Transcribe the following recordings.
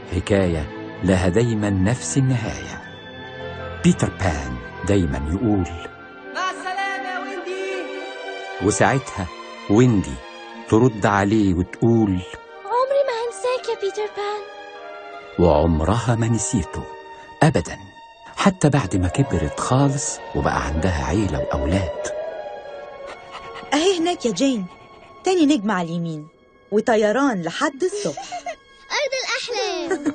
حكاية لها دايما نفس النهاية بيتر بان دايما يقول مع السلامة يا ويندي وساعتها ويندي ترد عليه وتقول عمري ما هنساك يا بيتر بان وعمرها ما نسيته أبدا حتى بعد ما كبرت خالص وبقى عندها عيلة وأولاد اهي هناك يا جين تاني نجمة على اليمين وطيران لحد الصبح أرض الأحلام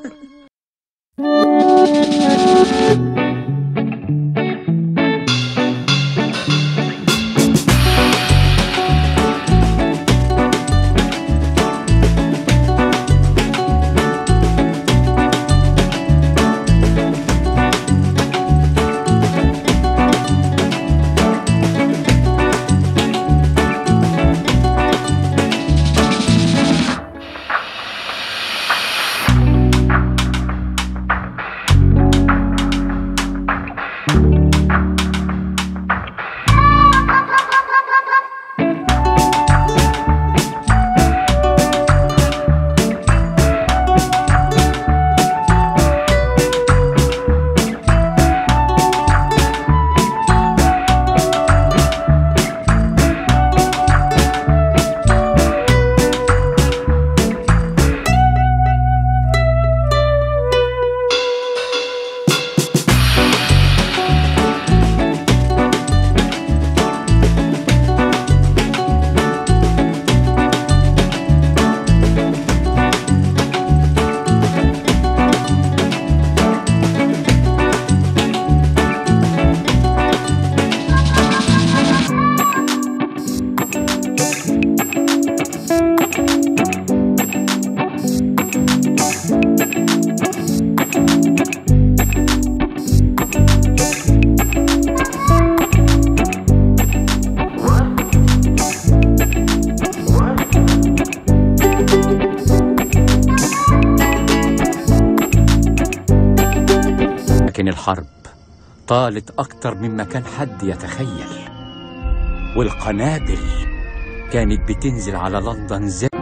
لكن الحرب طالت أكتر مما كان حد يتخيل والقنابل كانت بتنزل على لندن زي